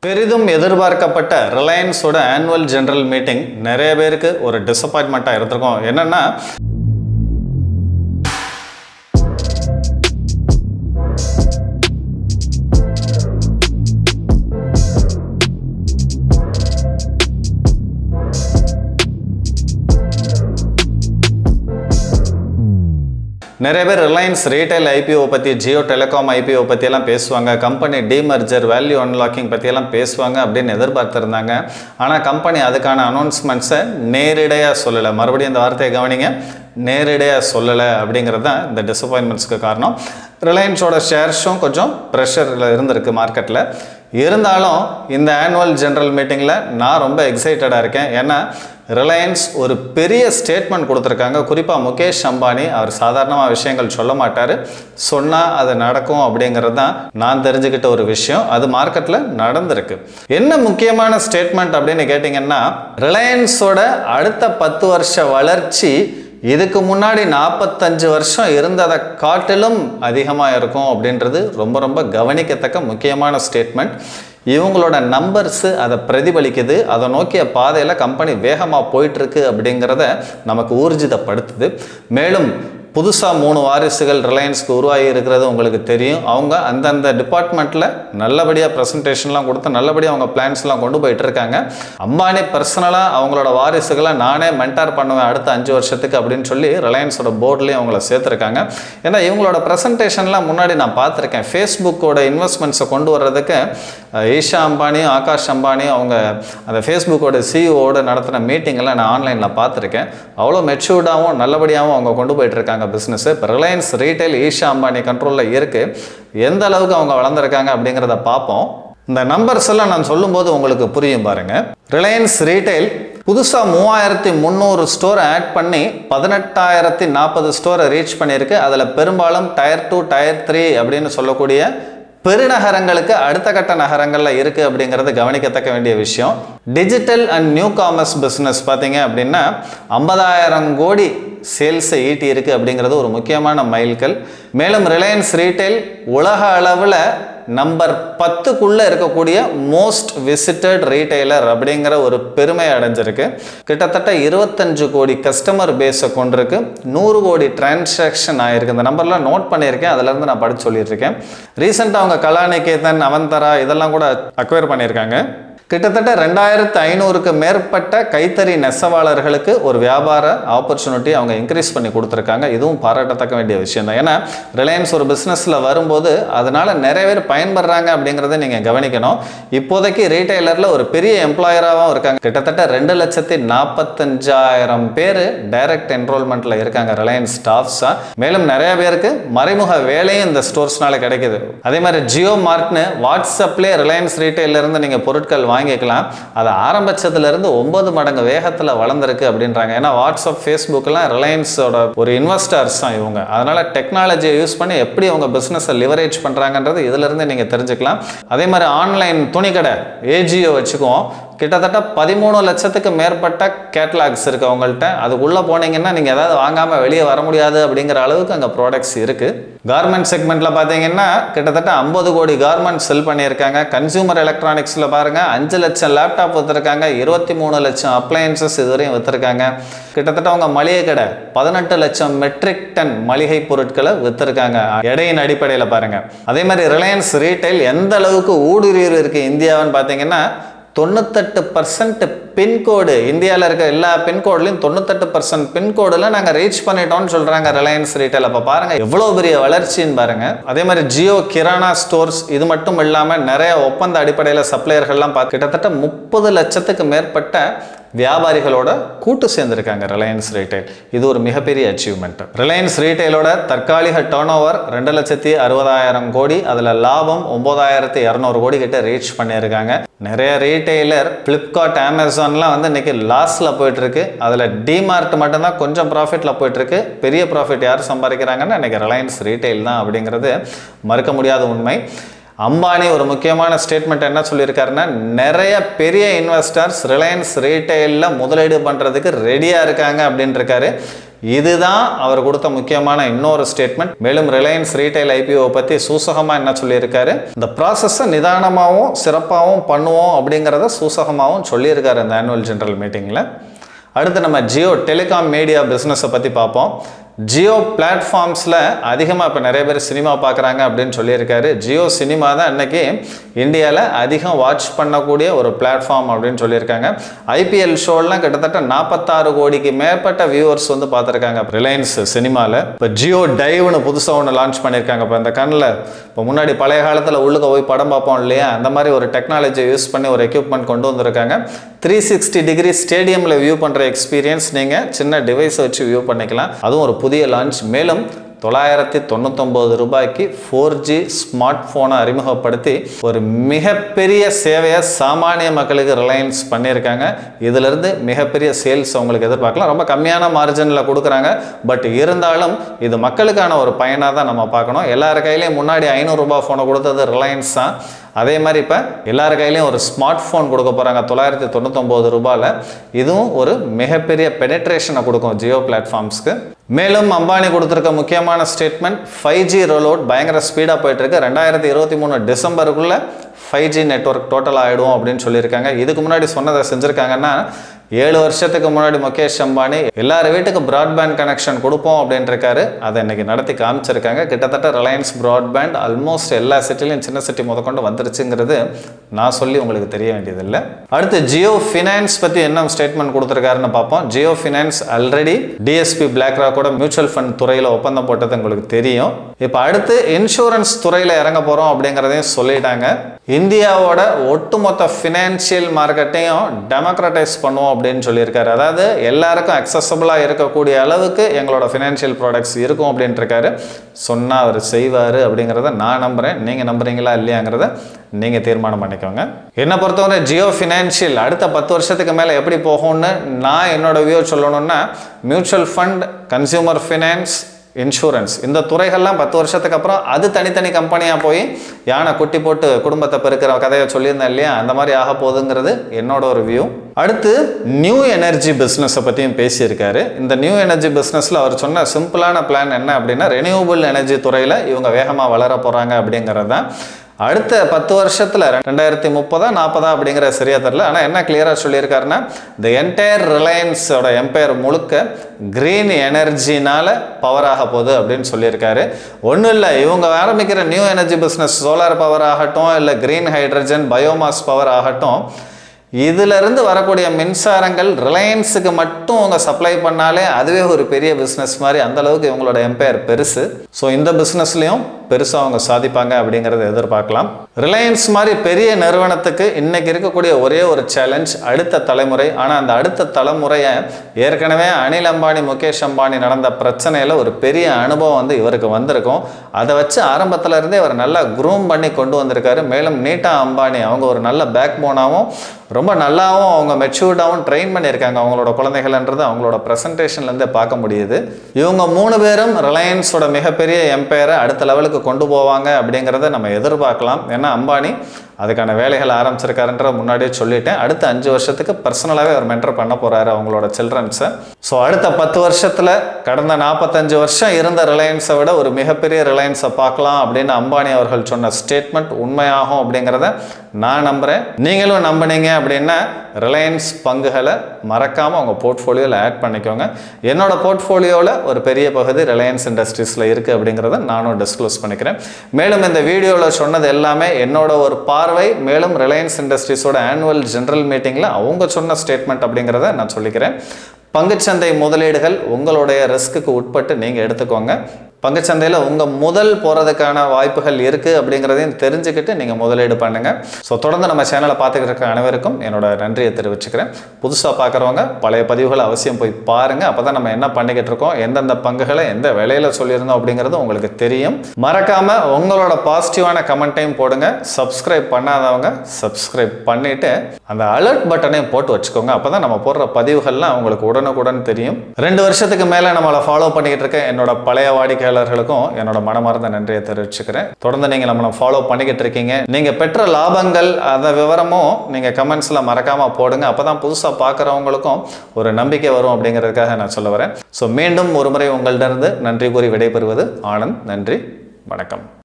பெரிதும் எதிர்பார்க்கப்பட்ட ரிலையன்ஸோட annual general meeting நிறைய பேருக்கு ஒரு டிசப்பாயின்மெண்ட்டாக இருந்திருக்கும் என்னன்னா நிறைய பேர் ரிலையன்ஸ் ரீட்டைல் ஐபிஓ பற்றி ஜியோ டெலிகாம் ஐபிஓ பற்றியெல்லாம் பேசுவாங்க கம்பெனி டிமர்ஜர் வேல்யூ அன்லாக்கிங் பற்றியெல்லாம் பேசுவாங்க அப்படின்னு எதிர்பார்த்துருந்தாங்க ஆனால் கம்பெனி அதுக்கான அனௌன்ஸ்மெண்ட்ஸை நேரிடையாக சொல்லலை மறுபடியும் இந்த வார்த்தையை கவனிங்க நேரிடையாக சொல்லலை அப்படிங்கிறது தான் இந்த டிசப்பாயின்மெண்ட்ஸ்க்கு காரணம் ரிலையன்ஸோட ஷேர்ஸும் கொஞ்சம் ப்ரெஷரில் இருந்திருக்கு மார்க்கெட்டில் இருந்தாலும் இந்த ஆனுவல் ஜெனரல் மீட்டிங்கில் நான் ரொம்ப எக்ஸைட்டடாக இருக்கேன் ஏன்னா ரிலையன்ஸ் ஒரு பெரிய ஸ்டேட்மெண்ட் கொடுத்துருக்காங்க குறிப்பாக முகேஷ் அம்பானி அவர் சாதாரணமாக விஷயங்கள் சொல்ல மாட்டார் சொன்னால் அது நடக்கும் அப்படிங்கிறது தான் நான் தெரிஞ்சுக்கிட்ட ஒரு விஷயம் அது மார்க்கெட்டில் நடந்திருக்கு என்ன முக்கியமான ஸ்டேட்மெண்ட் அப்படின்னு கேட்டிங்கன்னா ரிலையன்ஸோட அடுத்த பத்து வருஷ வளர்ச்சி இதுக்கு முன்னாடி நாற்பத்தஞ்சு வருஷம் இருந்ததை காட்டிலும் அதிகமாக இருக்கும் அப்படின்றது ரொம்ப ரொம்ப கவனிக்கத்தக்க முக்கியமான ஸ்டேட்மெண்ட் இவங்களோட நம்பர்ஸு அதை பிரதிபலிக்குது அதை நோக்கிய பாதையில் கம்பெனி வேகமாக போயிட்டுருக்கு அப்படிங்கிறத நமக்கு ஊர்ஜிதப்படுத்துது மேலும் புதுசாக மூணு வாரிசுகள் ரிலையன்ஸ்க்கு உருவாகி இருக்கிறது உங்களுக்கு தெரியும் அவங்க அந்தந்த டிபார்ட்மெண்ட்டில் நல்லபடியாக ப்ரெசன்டேஷன்லாம் கொடுத்து நல்லபடியாக அவங்க பிளான்ஸ்லாம் கொண்டு போயிட்டு இருக்காங்க அம்பானி பர்சனலாக அவங்களோட வாரிசுகளை நானே மென்டார் பண்ணுவேன் அடுத்த அஞ்சு வருஷத்துக்கு அப்படின்னு சொல்லி ரிலையன்ஸோட போர்ட்லேயும் அவங்கள சேர்த்துருக்காங்க ஏன்னா இவங்களோட ப்ரெசன்டேஷன்லாம் முன்னாடி நான் பார்த்துருக்கேன் ஃபேஸ்புக்கோட இன்வெஸ்ட்மெண்ட்ஸை கொண்டு வர்றதுக்கு அஹ், ஈஷா அம்பானியும் ஆகாஷ் அம்பானியும் அவங்க அந்த ஃபேஸ்புக்கோட சிஇஓட நடத்தின மீட்டிங்கெல்லாம் நான் ஆன்லைனில் பார்த்துருக்கேன் அவ்வளோ மெச்சூர்டாகவும் நல்லபடியாகவும் அவங்க கொண்டு போயிட்டு இருக்காங்க பிஸ்னஸ் இப்போ ரிலையன்ஸ் ரீட்டைல் ஈஷா அம்பானி கண்ட்ரோலில் இருக்குது எந்த அளவுக்கு அவங்க வளர்ந்துருக்காங்க அப்படிங்கிறத பார்ப்போம் இந்த நம்பர்ஸ் எல்லாம் நான் சொல்லும்போது உங்களுக்கு புரியும் பாருங்க ரிலையன்ஸ் ரீட்டைல் புதுசாக மூவாயிரத்தி முந்நூறு ஸ்டோர் ஆட் பண்ணி பதினெட்டாயிரத்தி நாற்பது ஸ்டோரை ரீச் பண்ணியிருக்கு அதில் பெரும்பாலும் டயர் டூ டயர் த்ரீ அப்படின்னு சொல்லக்கூடிய பெருநகரங்களுக்கு அடுத்த கட்ட நகரங்களில் இருக்குது அப்படிங்கிறது கவனிக்கத்தக்க வேண்டிய விஷயம் digital and new commerce business பார்த்தீங்க அப்படின்னா ஐம்பதாயிரம் கோடி சேல்ஸை ஈட்டி இருக்குது அப்படிங்கிறது ஒரு முக்கியமான மைல்கல் மேலும் ரிலையன்ஸ் ரீட்டைல் உலக அளவில் நம்பர் பத்துக்குள்ளே இருக்கக்கூடிய மோஸ்ட் விசிட்டட் ரீட்டைலர் அப்படிங்கிற ஒரு பெருமை அடைஞ்சிருக்கு கிட்டத்தட்ட இருபத்தஞ்சு கோடி கஸ்டமர் பேஸை கொண்டிருக்கு நூறு கோடி டிரான்சாக்ஷன் ஆயிருக்கு இந்த நம்பர்லாம் நோட் பண்ணியிருக்கேன் அதுலேருந்து நான் படித்து சொல்லிட்டு இருக்கேன் ரீசெண்டாக அவங்க கலாநிகேதன் அவந்தரா இதெல்லாம் கூட அக்வயர் பண்ணியிருக்காங்க கிட்டத்தட்ட ரெண்டாயிரத்து ஐநூறுக்கு மேற்பட்ட கைத்தறி நெசவாளர்களுக்கு ஒரு வியாபார ஆப்பர்ச்சுனிட்டி அவங்க இன்க்ரீஸ் பண்ணி கொடுத்துருக்காங்க இதுவும் பாராட்டத்தக்க வேண்டிய விஷயம் தான் ஏன்னா ரிலையன்ஸ் ஒரு பிஸ்னஸில் வரும்போது அதனால் நிறைய பேர் பயன்படுறாங்க அப்படிங்கிறத நீங்கள் கவனிக்கணும் இப்போதைக்கு ரீட்டைலரில் ஒரு பெரிய எம்ப்ளாயராகவும் இருக்காங்க கிட்டத்தட்ட ரெண்டு லட்சத்தி நாற்பத்தஞ்சாயிரம் பேர் டைரக்ட் என்ரோல்மெண்ட்டில் இருக்காங்க ரிலையன்ஸ் ஸ்டாஃப்ஸாக மேலும் நிறைய பேருக்கு மறைமுக வேலையும் இந்த ஸ்டோர்ஸ்னால கிடைக்குது அதே மாதிரி ஜியோ மார்ட்னு வாட்ஸ்அப்லேயே ரிலையன்ஸ் ரீட்டைலேருந்து நீங்கள் பொருட்கள் வாங்கிக்கலாம் அது ஆரம்பிச்சதுலேருந்து ஒன்பது மடங்கு வேகத்தில் வளர்ந்துருக்கு அப்படின்றாங்க ஏன்னா வாட்ஸ்அப் ஃபேஸ்புக்கெல்லாம் ரிலையன்ஸோட ஒரு இன்வெஸ்டர்ஸ் தான் இவங்க அதனால் டெக்னாலஜியை யூஸ் பண்ணி எப்படி அவங்க பிஸ்னஸை லிவரேஜ் பண்ணுறாங்கன்றது இதிலிருந்து நீங்கள் தெரிஞ்சுக்கலாம் அதே மாதிரி ஆன்லைன் துணிக்கடை ஏஜியோ வச்சுக்குவோம் கிட்டத்தட்ட பதிமூணு லட்சத்துக்கு மேற்பட்ட கேட்லாக்ஸ் இருக்குது அவங்கள்ட்ட அதுக்குள்ளே போனீங்கன்னா நீங்கள் ஏதாவது வாங்காமல் வெளியே வர முடியாது அப்படிங்கிற அளவுக்கு அங்கே ப்ராடக்ட்ஸ் இருக்குது கார்மெண்ட் செக்மெண்ட்டில் பார்த்தீங்கன்னா கிட்டத்தட்ட ஐம்பது கோடி கார்மெண்ட் செல் பண்ணியிருக்காங்க கன்சியூமர் எலக்ட்ரானிக்ஸில் பாருங்கள் அஞ்சு லட்சம் லேப்டாப் விற்றுருக்காங்க இருபத்தி மூணு லட்சம் அப்ளையன்சஸ் இதுவரையும் விற்றுருக்காங்க கிட்டத்தட்ட அவங்க மளிகை கடை பதினெட்டு லட்சம் மெட்ரிக் டன் மளிகை பொருட்களை விற்றுருக்காங்க எடையின் அடிப்படையில் பாருங்கள் அதே மாதிரி ரிலையன்ஸ் ரீட்டைல் எந்த அளவுக்கு ஊடுருவி இருக்குது இந்தியாவுன்னு பார்த்தீங்கன்னா தொண்ணூத்தெட்டு பர்சன்ட் பின்கோடு இந்தியாவில் இருக்க எல்லா பின்கோட்லையும் தொண்ணூத்தெட்டு பர்சன்ட் பின்கோடில் நாங்கள் ரீச் பண்ணிட்டோம்னு சொல்கிறாங்க ரிலையன்ஸ் ரீட்டைல் அப்போ பாருங்கள் எவ்வளோ பெரிய வளர்ச்சின்னு பாருங்கள் அதே மாதிரி ஜியோ கிரானா ஸ்டோர்ஸ் இது மட்டும் இல்லாமல் நிறைய ஒப்பந்த அடிப்படையில் சப்ளையர்கள்லாம் பார்த்து கிட்டத்தட்ட முப்பது லட்சத்துக்கு மேற்பட்ட வியாபாரிகளோட கூட்டு சேர்ந்திருக்காங்க ரிலையன்ஸ் ரீட்டைல் இது ஒரு மிகப்பெரிய அச்சீவ்மெண்ட் ரிலையன்ஸ் ரீட்டைலோட தற்காலிக டேர்ன் ஓவர் ரெண்டு லட்சத்தி அறுபதாயிரம் கோடி அதில் லாபம் ஒன்பதாயிரத்தி இரநூறு கோடி கிட்ட ரீச் பண்ணியிருக்காங்க நிறைய ரீட்டைலர் ஃப்ளிப்கார்ட் அமேசான்லாம் வந்து இன்னைக்கு லாஸில் போயிட்டு இருக்கு அதில் டிமார்ட் மட்டும்தான் கொஞ்சம் ப்ராஃபிட்டில் போயிட்டு இருக்கு பெரிய ப்ராஃபிட் யார் சம்பாதிக்கிறாங்கன்னா இன்னைக்கு ரிலையன்ஸ் ரீட்டைல் தான் அப்படிங்கிறது மறுக்க முடியாத உண்மை அம்பானி ஒரு முக்கியமான ஸ்டேட்மெண்ட் என்ன சொல்லியிருக்காருன்னா நிறைய பெரிய இன்வெஸ்டர்ஸ் ரிலையன்ஸ் ரீட்டைலில் முதலீடு பண்ணுறதுக்கு ரெடியாக இருக்காங்க அப்படின்னு இருக்காரு இதுதான் அவர் கொடுத்த முக்கியமான இன்னொரு ஸ்டேட்மெண்ட் மேலும் ரிலையன்ஸ் ரீட்டைல் ஐபிஓ பற்றி சூசகமாக என்ன சொல்லியிருக்காரு இந்த ப்ராசஸை நிதானமாகவும் சிறப்பாகவும் பண்ணுவோம் அப்படிங்கிறத சூசகமாகவும் சொல்லியிருக்காரு இந்த ஆனுவல் ஜெனரல் மீட்டிங்கில் அடுத்து நம்ம ஜியோ டெலிகாம் மீடியா பிஸ்னஸை பற்றி பார்ப்போம் ஜியோ பிளாட்ஃபார்ம்ஸில் அதிகமாக இப்போ நிறைய பேர் சினிமா பார்க்குறாங்க அப்படின்னு சொல்லியிருக்காரு ஜியோ சினிமா தான் இன்னைக்கு இந்தியாவில் அதிகம் வாட்ச் பண்ணக்கூடிய ஒரு பிளாட்ஃபார்ம் அப்படின்னு சொல்லியிருக்காங்க ஐபிஎல் ஷோலாம் கிட்டத்தட்ட நாற்பத்தாறு கோடிக்கு மேற்பட்ட வியூவர்ஸ் வந்து பார்த்துருக்காங்க ரிலையன்ஸ் சினிமாவில் இப்போ ஜியோ டைவ்னு புதுசாக ஒன்று லான்ச் பண்ணியிருக்காங்க இப்போ இந்த கண்ணில் இப்போ முன்னாடி பழைய காலத்தில் உள்ளுக்க போய் படம் பார்ப்போம் இல்லையா அந்த மாதிரி ஒரு டெக்னாலஜி யூஸ் பண்ணி ஒரு எக்யூப்மெண்ட் கொண்டு வந்திருக்காங்க த்ரீ சிக்ஸ்டி டிகிரி ஸ்டேடியமில் வியூ பண்ணுற எக்ஸ்பீரியன்ஸ் நீங்கள் சின்ன டிவைஸை வச்சு வியூ பண்ணிக்கலாம் அதுவும் ஒரு புதிய லான்ச் மேலும் தொள்ளாயிரத்தி தொண்ணூத்தொம்பது ரூபாய்க்கு ஃபோர் ஜி ஸ்மார்ட் ஃபோனை அறிமுகப்படுத்தி ஒரு மிகப்பெரிய சேவையை சாமானிய மக்களுக்கு ரிலையன்ஸ் பண்ணியிருக்காங்க இதிலிருந்து மிகப்பெரிய சேல்ஸ் அவங்களுக்கு எதிர்பார்க்கலாம் ரொம்ப கம்மியான மார்ஜினில் கொடுக்குறாங்க பட் இருந்தாலும் இது மக்களுக்கான ஒரு பயனாக தான் நம்ம பார்க்கணும் எல்லார் கையிலையும் முன்னாடி ஐநூறுரூபா ஃபோனை கொடுத்தது ரிலையன்ஸ் தான் அதே மாதிரி இப்போ எல்லார் கையிலையும் ஒரு ஸ்மார்ட் ஃபோன் கொடுக்க போகிறாங்க தொள்ளாயிரத்தி தொண்ணூத்தொம்பது ரூபாயில் இதுவும் ஒரு மிகப்பெரிய பெனட்ரேஷனை கொடுக்கும் ஜியோ பிளாட்ஃபார்ம்ஸ்க்கு மேலும் அம்பானி கொடுத்துருக்க முக்கியமான ஸ்டேட்மெண்ட் ஃபைவ் ஜி ரோல் பயங்கர ஸ்பீடாக போயிட்டு இருக்கு ரெண்டாயிரத்தி இருபத்தி மூணு டிசம்பருக்குள்ள ஃபைவ் ஜி நெட்ஒர்க் டோட்டல் ஆகிடும் அப்படின்னு சொல்லியிருக்காங்க இதுக்கு முன்னாடி சொன்னதை செஞ்சுருக்காங்கன்னா ஏழு வருஷத்துக்கு முன்னாடி முகேஷ் அம்பானி எல்லார் வீட்டுக்கு ப்ராட்பேண்ட் கனெக்ஷன் கொடுப்போம் அப்படின்ட்டு இருக்காரு அதை இன்னைக்கு நடத்தி காமிச்சிருக்காங்க கிட்டத்தட்ட ரிலையன்ஸ் ப்ராட்பேண்ட் ஆல்மோஸ்ட் எல்லா சிட்டிலையும் சின்ன சிட்டி முதற்கொண்டு வந்துருச்சுங்கிறது நான் சொல்லி உங்களுக்கு தெரிய வேண்டியதில்லை அடுத்து ஜியோ ஃபினான்ஸ் பற்றி என்ன ஸ்டேட்மெண்ட் கொடுத்துருக்காருன்னு பார்ப்போம் Jio Finance already DSP Black ராக்கோட மியூச்சுவல் ஃபண்ட் துறையில் ஒப்பந்தம் போட்டது உங்களுக்கு தெரியும் இப்போ அடுத்து இன்சூரன்ஸ் துறையில் இறங்க போகிறோம் அப்படிங்கிறதையும் சொல்லிட்டாங்க இந்தியாவோட ஒட்டுமொத்த ஃபினான்ஷியல் மார்க்கெட்டையும் டெமோக்ரட்டைஸ் பண்ணுவோம் அப்படின்னு சொல்லியிருக்காரு அதாவது எல்லாருக்கும் அக்சசபிளாக இருக்கக்கூடிய அளவுக்கு எங்களோட ஃபினான்ஷியல் ப்ராடக்ட்ஸ் இருக்கும் அப்படின்ட்டு இருக்காரு சொன்னால் அவர் செய்வார் அப்படிங்கிறத நான் நம்புகிறேன் நீங்கள் நம்புறீங்களா இல்லையாங்கிறத நீங்கள் தீர்மானம் பண்ணிக்கோங்க என்னை பொறுத்தவரை ஜியோ ஃபினான்ஷியல் அடுத்த பத்து வருஷத்துக்கு மேலே எப்படி போகும்னு நான் என்னோட வியூ சொல்லணும்னா mutual fund consumer finance insurance இந்த துறைகள்லாம் பத்து வருஷத்துக்கு அப்புறம் அது தனித்தனி கம்பெனியாக போய் யானை குட்டி போட்டு குடும்பத்தை பெருக்கிற கதையை சொல்லியிருந்தேன் இல்லையா அந்த மாதிரி ஆக போகுதுங்கிறது என்னோட ஒரு வியூ அடுத்து நியூ எனர்ஜி பிஸ்னஸை பற்றியும் பேசியிருக்காரு இந்த நியூ எனர்ஜி பிஸ்னஸில் அவர் சொன்ன சிம்பிளான பிளான் என்ன அப்படின்னா ரெனியூபிள் எனர்ஜி துறையில் இவங்க வேகமாக வளர போகிறாங்க அப்படிங்கிறது தான் அடுத்த பத்து வருஷத்தில் ரெண்டாயிரத்தி முப்பதா நாற்பதா அப்படிங்கிற சரியா தெரில ஆனால் என்ன கிளியராக சொல்லியிருக்காருன்னா இந்த என்டையர் ரிலையன்ஸோட எம்பையர் முழுக்க கிரீன் எனர்ஜினால பவர் ஆக போகுது அப்படின்னு சொல்லியிருக்காரு ஒன்றும் இல்லை இவங்க ஆரம்பிக்கிற new energy business solar power ஆகட்டும் இல்லை கிரீன் ஹைட்ரஜன் பயோமாஸ் பவர் ஆகட்டும் இதிலிருந்து வரக்கூடிய மின்சாரங்கள் ரிலையன்ஸுக்கு மட்டும் அவங்க சப்ளை பண்ணாலே அதுவே ஒரு பெரிய பிஸ்னஸ் மாதிரி அந்த அளவுக்கு இவங்களோட எம்பையர் பெருசு ஸோ இந்த பிஸ்னஸ்லையும் பெருசாக அவங்க சாதிப்பாங்க அப்படிங்கிறத எதிர்பார்க்கலாம் ரிலையன்ஸ் மாதிரி பெரிய நிறுவனத்துக்கு இன்னைக்கு இருக்கக்கூடிய ஒரே ஒரு சேலஞ்ச் அடுத்த தலைமுறை ஆனால் அந்த அடுத்த தலைமுறையை ஏற்கனவே அனில் அம்பானி முகேஷ் அம்பானி நடந்த பிரச்சனையில் ஒரு பெரிய அனுபவம் வந்து இவருக்கு வந்திருக்கும் அதை வச்சு ஆரம்பத்துல இருந்தே அவர் நல்லா குரூம் பண்ணி கொண்டு வந்திருக்காரு மேலும் நீட்டா அம்பானி அவங்க ஒரு நல்ல பேக் போனாவும் ரொம்ப நல்லாவும் அவங்க மெச்சூர்டாகவும் ட்ரெயின் பண்ணியிருக்காங்க அவங்களோட குழந்தைகள்ன்றது அவங்களோட ப்ரெசன்டேஷன்லேருந்தே பார்க்க முடியுது இவங்க மூணு பேரும் ரிலையன்ஸோட மிகப்பெரிய எம்பையரை அடுத்த லெவலுக்கு கொண்டு போவாங்க அப்படிங்கிறத நம்ம எதிர்பார்க்கலாம் ஏன்னா அம்பானி அதுக்கான வேலைகள் ஆரம்பிச்சிருக்காருன்ற முன்னாடியே சொல்லிட்டேன் அடுத்த அஞ்சு வருஷத்துக்கு பர்சனலாகவே அவர் மென்டர் பண்ண போகிறாரு அவங்களோட சில்ட்ரன்ஸை ஸோ அடுத்த பத்து வருஷத்தில் கடந்த நாற்பத்தஞ்சு வருஷம் இருந்த ரிலையன்ஸை விட ஒரு மிகப்பெரிய ரிலையன்ஸை பார்க்கலாம் அப்படின்னு அம்பானி அவர்கள் சொன்ன ஸ்டேட்மெண்ட் உண்மையாகும் அப்படிங்கிறத நான் நம்புகிறேன் நீங்களும் நம்புனீங்க அப்படின்னா ரிலையன்ஸ் பங்குகளை மறக்காமல் உங்கள் போர்ட்ஃபோலியோவில் ஆட் பண்ணிக்கோங்க என்னோட போர்ட்ஃபோலியோவில் ஒரு பெரிய பகுதி ரிலையன்ஸ் இண்டஸ்ட்ரீஸில் இருக்குது அப்படிங்கிறத நானும் டிஸ்க்ளோஸ் பண்ணிக்கிறேன் மேலும் இந்த வீடியோவில் சொன்னது எல்லாமே என்னோட ஒரு பார்வை மேலும் ரிலையன்ஸ் இண்டஸ்ட்ரீஸோட ஆனுவல் ஜெனரல் மீட்டிங்கில் அவங்க சொன்ன ஸ்டேட்மெண்ட் அப்படிங்கிறத நான் சொல்லிக்கிறேன் பங்குச்சந்தை முதலீடுகள் உங்களுடைய ரிஸ்க்குக்கு உட்பட்டு நீங்கள் எடுத்துக்கோங்க பங்குச்சந்தையில் உங்கள் முதல் போகிறதுக்கான வாய்ப்புகள் இருக்குது அப்படிங்கிறதையும் தெரிஞ்சுக்கிட்டு நீங்கள் முதலீடு பண்ணுங்கள் ஸோ தொடர்ந்து நம்ம சேனலை பார்த்துக்கிட்டு இருக்க அனைவருக்கும் என்னோட நன்றியை தெரிவிச்சுக்கிறேன் புதுசாக பார்க்குறவங்க பழைய பதிவுகளை அவசியம் போய் பாருங்கள் அப்போ தான் நம்ம என்ன பண்ணிக்கிட்டு இருக்கோம் எந்தெந்த பங்குகளை எந்த விலையில் சொல்லியிருந்தோம் அப்படிங்கிறது உங்களுக்கு தெரியும் மறக்காமல் உங்களோட பாசிட்டிவான கமெண்ட்டையும் போடுங்க சப்ஸ்கிரைப் பண்ணாதவங்க சப்ஸ்கிரைப் பண்ணிவிட்டு அந்த அலர்ட் பட்டனையும் போட்டு வச்சுக்கோங்க அப்போ தான் நம்ம போடுற பதிவுகள்லாம் உங்களுக்கு உடனுக்குடன் தெரியும் ரெண்டு வருஷத்துக்கு மேலே நம்மளை ஃபாலோ பண்ணிக்கிட்டு இருக்க என்னோட பழைய வாடிக்கையாளர் பார்வையாளர்களுக்கும் என்னோட மனமார்ந்த நன்றியை தெரிவிச்சுக்கிறேன் தொடர்ந்து நீங்கள் நம்மளை ஃபாலோ பண்ணிக்கிட்டு இருக்கீங்க நீங்கள் பெற்ற லாபங்கள் அந்த விவரமும் நீங்கள் கமெண்ட்ஸில் மறக்காமல் போடுங்க அப்போ தான் புதுசாக பார்க்குறவங்களுக்கும் ஒரு நம்பிக்கை வரும் அப்படிங்கிறதுக்காக நான் சொல்ல வரேன் ஸோ மீண்டும் ஒரு முறை உங்கள்கிட்ட இருந்து நன்றி கூறி விடைபெறுவது ஆனந்த் நன்றி வணக்கம்